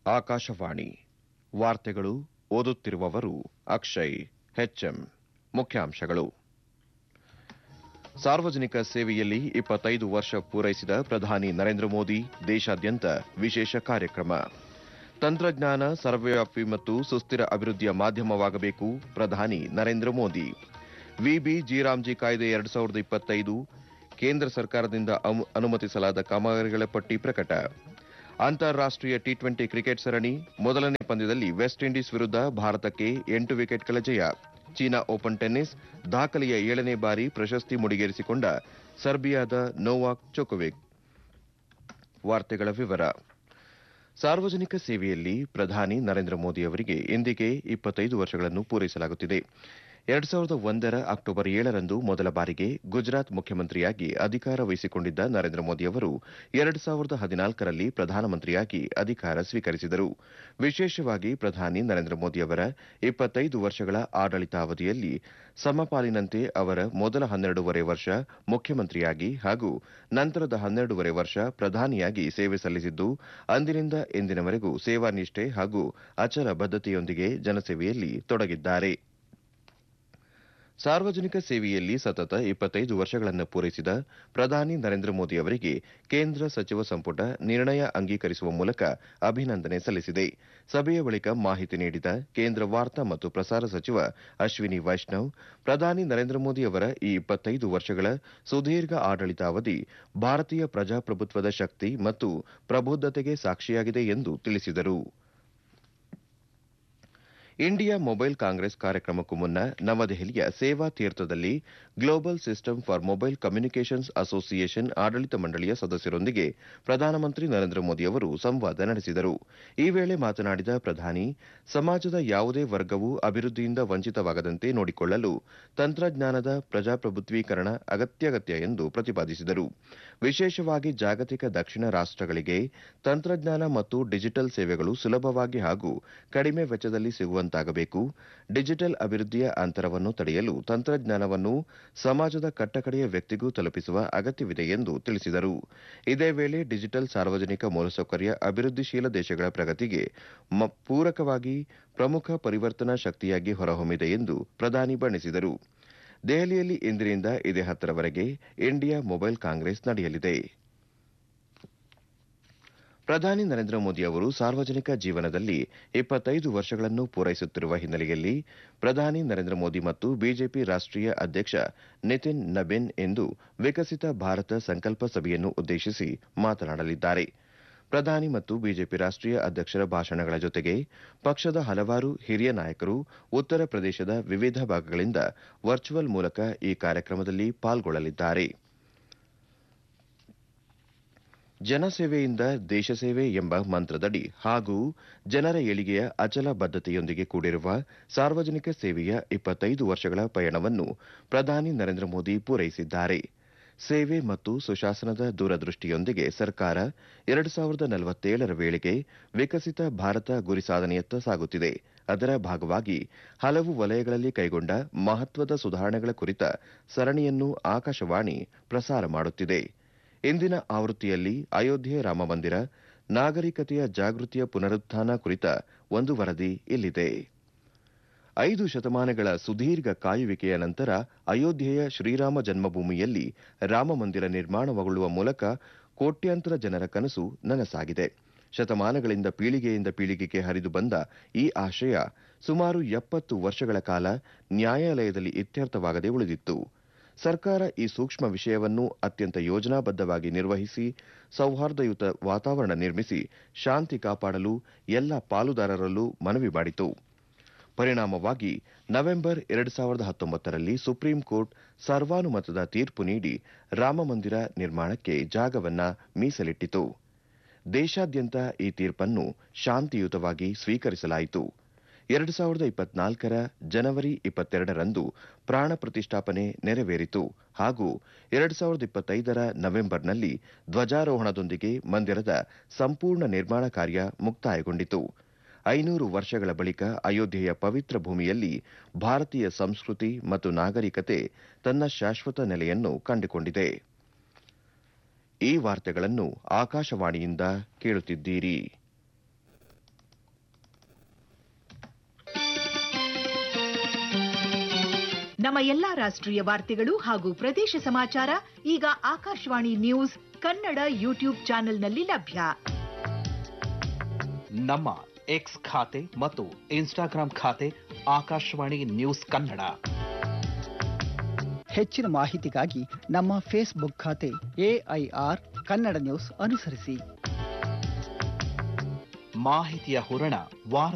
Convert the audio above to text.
ಆಕಾಶವಾಣಿ ವಾರ್ತೆಗಳು ಓದುತ್ತಿರುವವರು ಅಕ್ಷಯ್ ಹೆಚ್ಎಂ ಮುಖ್ಯಾಂಶಗಳು ಸಾರ್ವಜನಿಕ ಸೇವೆಯಲ್ಲಿ ಇಪ್ಪತ್ತೈದು ವರ್ಷ ಪೂರೈಸಿದ ಪ್ರಧಾನಿ ನರೇಂದ್ರ ಮೋದಿ ದೇಶಾದ್ಯಂತ ವಿಶೇಷ ಕಾರ್ಯಕ್ರಮ ತಂತ್ರಜ್ಞಾನ ಸರ್ವವ್ಯಾಪಿ ಮತ್ತು ಸುಸ್ಥಿರ ಅಭಿವೃದ್ಧಿಯ ಮಾಧ್ಯಮವಾಗಬೇಕು ಪ್ರಧಾನಿ ನರೇಂದ್ರ ಮೋದಿ ವಿಬಿ ಜಿರಾಮ್ಜಿ ಕಾಯ್ದೆ ಎರಡು ಸಾವಿರದ ಇಪ್ಪತ್ತೈದು ಕೇಂದ್ರ ಸರ್ಕಾರದಿಂದ ಅನು- ಅನುಮತಿಸಲಾದ ಕಾಮಗಾರಿಗಳ ಪಟ್ಟಿ ಪ್ರಕಟ ಅಂತಾರಾಷ್ಟೀಯ ಟಿ ಟ್ವೆಂಟಿ ಕ್ರಿಕೆಟ್ ಸರಣಿ ಮೊದಲನೇ ಪಂದ್ಯದಲ್ಲಿ ವೆಸ್ಟ್ ಇಂಡೀಸ್ ವಿರುದ್ಧ ಭಾರತಕ್ಕೆ ಎಂಟು ವಿಕೆಟ್ಗಳ ಜಯ ಚೀನಾ ಓಪನ್ ಟೆನ್ನಿಸ್ ದಾಖಲೆಯ ಏಳನೇ ಬಾರಿ ಪ್ರಶಸ್ತಿ ಮುಡಿಗೇರಿಸಿಕೊಂಡ ಸರ್ಬಿಯಾದ ನೋವಾಕ್ ಜೊಕೊವಿಕ್ ವಾರ್ತೆಗಳ ವಿವರ ಸಾರ್ವಜನಿಕ ಸೇವೆಯಲ್ಲಿ ಪ್ರಧಾನಿ ನರೇಂದ್ರ ಮೋದಿ ಅವರಿಗೆ ಇಂದಿಗೆ ಇಪ್ಪತ್ತೈದು ವರ್ಷಗಳನ್ನು ಪೂರೈಸಲಾಗುತ್ತಿದೆ ಎರಡ್ ಸಾವಿರದ ಒಂದರ ಅಕ್ಟೋಬರ್ ಏಳರಂದು ಮೊದಲ ಬಾರಿಗೆ ಗುಜರಾತ್ ಮುಖ್ಯಮಂತ್ರಿಯಾಗಿ ಅಧಿಕಾರ ವಹಿಸಿಕೊಂಡಿದ್ದ ನರೇಂದ್ರ ಮೋದಿ ಅವರು ಎರಡ್ ಸಾವಿರದ ಹದಿನಾಲ್ಕರಲ್ಲಿ ಪ್ರಧಾನಮಂತ್ರಿಯಾಗಿ ಅಧಿಕಾರ ಸ್ವೀಕರಿಸಿದರು ವಿಶೇಷವಾಗಿ ಪ್ರಧಾನಿ ನರೇಂದ್ರ ಮೋದಿ ಅವರ ಇಪ್ಪತ್ತೈದು ವರ್ಷಗಳ ಆಡಳಿತಾವಧಿಯಲ್ಲಿ ಸಮಪಾಲಿನಂತೆ ಅವರ ಮೊದಲ ಹನ್ನೆರಡೂವರೆ ವರ್ಷ ಮುಖ್ಯಮಂತ್ರಿಯಾಗಿ ಹಾಗೂ ನಂತರದ ಹನ್ನೆರಡೂವರೆ ವರ್ಷ ಪ್ರಧಾನಿಯಾಗಿ ಸೇವೆ ಸಲ್ಲಿಸಿದ್ದು ಅಂದಿನಿಂದ ಇಂದಿನವರೆಗೂ ಸೇವಾನಿಷ್ಠೆ ಹಾಗೂ ಅಚಲ ಬದ್ಧತೆಯೊಂದಿಗೆ ಜನಸೇವೆಯಲ್ಲಿ ತೊಡಗಿದ್ದಾರೆ ಸಾರ್ವಜನಿಕ ಸೇವೆಯಲ್ಲಿ ಸತತ ಇಪ್ಪತ್ತೈದು ವರ್ಷಗಳನ್ನು ಪೂರೈಸಿದ ಪ್ರಧಾನಿ ನರೇಂದ್ರ ಮೋದಿ ಅವರಿಗೆ ಕೇಂದ್ರ ಸಚಿವ ಸಂಪುಟ ನಿರ್ಣಯ ಅಂಗೀಕರಿಸುವ ಮೂಲಕ ಅಭಿನಂದನೆ ಸಲ್ಲಿಸಿದೆ ಸಭೆಯ ಬಳಿಕ ಮಾಹಿತಿ ನೀಡಿದ ಕೇಂದ್ರ ವಾರ್ತಾ ಮತ್ತು ಪ್ರಸಾರ ಸಚಿವ ಅಶ್ವಿನಿ ವೈಷ್ಣವ್ ಪ್ರಧಾನಿ ನರೇಂದ್ರ ಮೋದಿ ಅವರ ಈ ಇಪ್ಪತ್ತೈದು ವರ್ಷಗಳ ಸುದೀರ್ಘ ಆಡಳಿತಾವಧಿ ಭಾರತೀಯ ಪ್ರಜಾಪ್ರಭುತ್ವದ ಶಕ್ತಿ ಮತ್ತು ಪ್ರಬುದ್ದತೆಗೆ ಸಾಕ್ಷಿಯಾಗಿದೆ ಎಂದು ತಿಳಿಸಿದರು ಇಂಡಿಯಾ ಮೊಬೈಲ್ ಕಾಂಗ್ರೆಸ್ ಕಾರ್ಯಕ್ರಮಕ್ಕೂ ಮುನ್ನ ನವದೆಹಲಿಯ ಸೇವಾ ತೀರ್ಥದಲ್ಲಿ global system for mobile communications association ಆಡಳಿತ ಮಂಡಳಿಯ ಸದಸ್ಯರೊಂದಿಗೆ ಪ್ರಧಾನಮಂತ್ರಿ ನರೇಂದ್ರ ಮೋದಿ ಅವರು ಸಂವಾದ ನಡೆಸಿದರು ಈ ವೇಳೆ ಮಾತನಾಡಿದ ಪ್ರಧಾನಿ ಸಮಾಜದ ಯಾವುದೇ ವರ್ಗವೂ ಅಭಿವೃದ್ಧಿಯಿಂದ ವಂಚಿತವಾಗದಂತೆ ನೋಡಿಕೊಳ್ಳಲು ತಂತ್ರಜ್ಞಾನದ ಪ್ರಜಾಪ್ರಭುತ್ವೀಕರಣ ಅಗತ್ಯಗತ್ಯ ಎಂದು ಪ್ರತಿಪಾದಿಸಿದರು ವಿಶೇಷವಾಗಿ ಜಾಗತಿಕ ದಕ್ಷಿಣ ರಾಷ್ಟಗಳಿಗೆ ತಂತ್ರಜ್ಞಾನ ಮತ್ತು ಡಿಜಿಟಲ್ ಸೇವೆಗಳು ಸುಲಭವಾಗಿ ಹಾಗೂ ಕಡಿಮೆ ವೆಚ್ಚದಲ್ಲಿ ಸಿಗುವಂತಾಗಬೇಕು ಡಿಜಿಟಲ್ ಅಭಿವೃದ್ಧಿಯ ಅಂತರವನ್ನು ತಡೆಯಲು ತಂತ್ರಜ್ಞಾನವನ್ನು ಸಮಾಜದ ಕಟ್ಟಕಡೆಯ ವ್ಯಕ್ತಿಗೂ ತಲುಪಿಸುವ ಅಗತ್ಯವಿದೆ ಎಂದು ತಿಳಿಸಿದರು ಇದೇ ವೇಳೆ ಡಿಜಿಟಲ್ ಸಾರ್ವಜನಿಕ ಮೂಲಸೌಕರ್ಯ ಅಭಿವೃದ್ಧಿಶೀಲ ದೇಶಗಳ ಪ್ರಗತಿಗೆ ಮ- ಪೂರಕವಾಗಿ ಪ್ರಮುಖ ಪರಿವರ್ತನಾ ಶಕ್ತಿಯಾಗಿ ಹೊರಹೊಮ್ಮಿದೆ ಎಂದು ಪ್ರಧಾನಿ ಬಣ್ಣಿಸಿದರು ದೆಹಲಿಯಲ್ಲಿ ಇಂದಿನಿಂದ ಇದೇ ಹತ್ತರವರೆಗೆ ಇಂಡಿಯಾ ಮೊಬೈಲ್ ಕಾಂಗ್ರೆಸ್ ನಡೆಯಲಿದೆ ಪ್ರಧಾನಿ ನರೇಂದ್ರ ಮೋದಿ ಅವರು ಸಾರ್ವಜನಿಕ ಜೀವನದಲ್ಲಿ ಇಪ್ಪತ್ತೈದು ವರ್ಷಗಳನ್ನು ಪೂರೈಸುತ್ತಿರುವ ಹಿನ್ನೆಲೆಯಲ್ಲಿ ಪ್ರಧಾನಿ ನರೇಂದ್ರ ಮೋದಿ ಮತ್ತು ಬಿಜೆಪಿ ರಾಷ್ಟೀಯ ಅಧ್ಯಕ್ಷ ನಿತಿನ್ ನಬಿನ್ ಇಂದು ವಿಕಸಿತ ಭಾರತ ಸಂಕಲ್ಪ ಸಭೆಯನ್ನು ಉದ್ದೇಶಿಸಿ ಮಾತನಾಡಲಿದ್ದಾರೆ ಪ್ರಧಾನಿ ಮತ್ತು ಬಿಜೆಪಿ ರಾಷ್ಟೀಯ ಅಧ್ಯಕ್ಷರ ಭಾಷಣಗಳ ಜೊತೆಗೆ ಪಕ್ಷದ ಹಲವಾರು ಹಿರಿಯ ನಾಯಕರು ಉತ್ತರ ಪ್ರದೇಶದ ವಿವಿಧ ಭಾಗಗಳಿಂದ ವರ್ಚುವಲ್ ಮೂಲಕ ಈ ಕಾರ್ಯಕ್ರಮದಲ್ಲಿ ಪಾಲ್ಗೊಳ್ಳಲಿದ್ದಾರೆ ಜನಸೇವೆಯಿಂದ ದೇಶಸೇವೆ ಎಂಬ ಮಂತ್ರದಡಿ ಹಾಗೂ ಜನರ ಏಳಿಗೆಯ ಅಚಲ ಬದ್ಧತೆಯೊಂದಿಗೆ ಕೂಡಿರುವ ಸಾರ್ವಜನಿಕ ಸೇವೆಯ ಇಪ್ಪತ್ತೈದು ವರ್ಷಗಳ ಪಯಣವನ್ನು ಪ್ರಧಾನಿ ನರೇಂದ್ರ ಮೋದಿ ಪೂರೈಸಿದ್ದಾರೆ ಸೇವೆ ಮತ್ತು ಸುಶಾಸನದ ದೂರದೃಷ್ಟಿಯೊಂದಿಗೆ ಸರ್ಕಾರ ಎರಡು ಸಾವಿರದ ನಲವತ್ತೇಳರ ವೇಳೆಗೆ ವಿಕಸಿತ ಭಾರತ ಗುರಿ ಸಾಧನೆಯತ್ತ ಸಾಗುತ್ತಿದೆ ಅದರ ಭಾಗವಾಗಿ ಹಲವು ವಲಯಗಳಲ್ಲಿ ಕೈಗೊಂಡ ಮಹತ್ವದ ಸುಧಾರಣೆಗಳ ಕುರಿತ ಸರಣಿಯನ್ನು ಆಕಾಶವಾಣಿ ಪ್ರಸಾರ ಮಾಡುತ್ತಿದೆ ಇಂದಿನ ಆವೃತ್ತಿಯಲ್ಲಿ ಅಯೋಧ್ಯೆ ರಾಮಮಂದಿರ ನಾಗರಿಕತೆಯ ಜಾಗೃತಿಯ ಪುನರುತ್ಥಾನ ಕುರಿತ ಒಂದು ವರದಿ ಇಲ್ಲಿದೆ ಐದು ಶತಮಾನಗಳ ಸುದೀರ್ಘ ಕಾಯುವಿಕೆಯ ನಂತರ ಅಯೋಧ್ಯೆಯ ಶ್ರೀರಾಮ ಜನ್ಮಭೂಮಿಯಲ್ಲಿ ರಾಮಮಂದಿರ ನಿರ್ಮಾಣಗೊಳ್ಳುವ ಮೂಲಕ ಕೋಟ್ಯಾಂತರ ಜನರ ಕನಸು ನನಸಾಗಿದೆ ಶತಮಾನಗಳಿಂದ ಪೀಳಿಗೆಯಿಂದ ಪೀಳಿಗೆಗೆ ಹರಿದು ಬಂದ ಈ ಆಶಯ ಸುಮಾರು ಎಪ್ಪತ್ತು ವರ್ಷಗಳ ಕಾಲ ನ್ಯಾಯಾಲಯದಲ್ಲಿ ಇತ್ಯರ್ಥವಾಗದೆ ಉಳಿದಿತ್ತು ಸರ್ಕಾರ ಈ ಸೂಕ್ಷ್ಮ ವಿಷಯವನ್ನು ಅತ್ಯಂತ ಯೋಜನಾಬದ್ಧವಾಗಿ ನಿರ್ವಹಿಸಿ ಸೌಹಾರ್ದಯುತ ವಾತಾವರಣ ನಿರ್ಮಿಸಿ ಶಾಂತಿ ಕಾಪಾಡಲು ಎಲ್ಲ ಪಾಲುದಾರರಲ್ಲೂ ಮನವಿ ಮಾಡಿತು ಪರಿಣಾಮವಾಗಿ ನವೆಂಬರ್ ಎರಡು ಸಾವಿರದ ಹತ್ತೊಂಬತ್ತರಲ್ಲಿ ಸುಪ್ರೀಂ ಕೋರ್ಟ್ ಸರ್ವಾನುಮತದ ತೀರ್ಪು ನೀಡಿ ರಾಮಮಂದಿರ ನಿರ್ಮಾಣಕ್ಕೆ ಜಾಗವನ್ನ ಮೀಸಲಿಟ್ಟಿತು ದೇಶಾದ್ಯಂತ ಈ ತೀರ್ಪನ್ನು ಶಾಂತಿಯುತವಾಗಿ ಸ್ವೀಕರಿಸಲಾಯಿತು ಎರಡು ಸಾವಿರದ ಇಪ್ಪತ್ನಾಲ್ಕರ ಜನವರಿ ಇಪ್ಪತ್ತೆರಡರಂದು ಪ್ರಾಣ ಪ್ರತಿಷ್ಠಾಪನೆ ನೆರವೇರಿತು ಹಾಗೂ ಎರಡು ಸಾವಿರದ ಇಪ್ಪತ್ತೈದರ ನವೆಂಬರ್ನಲ್ಲಿ ಧ್ವಜಾರೋಹಣದೊಂದಿಗೆ ಮಂದಿರದ ಸಂಪೂರ್ಣ ನಿರ್ಮಾಣ ಕಾರ್ಯ ಮುಕ್ತಾಯಗೊಂಡಿತು ಐನೂರು ವರ್ಷಗಳ ಬಳಿಕ ಅಯೋಧ್ಯೆಯ ಪವಿತ್ರ ಭೂಮಿಯಲ್ಲಿ ಭಾರತೀಯ ಸಂಸ್ಕೃತಿ ಮತ್ತು ನಾಗರಿಕತೆ ತನ್ನ ಶಾಶ್ವತ ನೆಲೆಯನ್ನು ಕಂಡುಕೊಂಡಿದೆ ಈ ವಾರ್ತೆಗಳನ್ನು ಆಕಾಶವಾಣಿಯಿಂದ ಕೇಳುತ್ತಿದ್ದೀರಿ ನಮ್ಮ ಎಲ್ಲಾ ರಾಷ್ಟ್ರೀಯ ವಾರ್ತೆಗಳು ಹಾಗೂ ಪ್ರದೇಶ ಸಮಾಚಾರ ಈಗ ಆಕಾಶವಾಣಿ ನ್ಯೂಸ್ ಕನ್ನಡ ಯೂಟ್ಯೂಬ್ ಚಾನೆಲ್ನಲ್ಲಿ ಲಭ್ಯ ನಮ್ಮ ಎಕ್ಸ್ ಖಾತೆ ಮತ್ತು ಇನ್ಸ್ಟಾಗ್ರಾಂ ಖಾತೆ ಆಕಾಶವಾಣಿ ನ್ಯೂಸ್ ಕನ್ನಡ ಹೆಚ್ಚಿನ ಮಾಹಿತಿಗಾಗಿ ನಮ್ಮ ಫೇಸ್ಬುಕ್ ಖಾತೆ ಎಐಆರ್ ಕನ್ನಡ ನ್ಯೂಸ್ ಅನುಸರಿಸಿ ಮಾಹಿತಿಯ ಹೂರಣ ವಾರ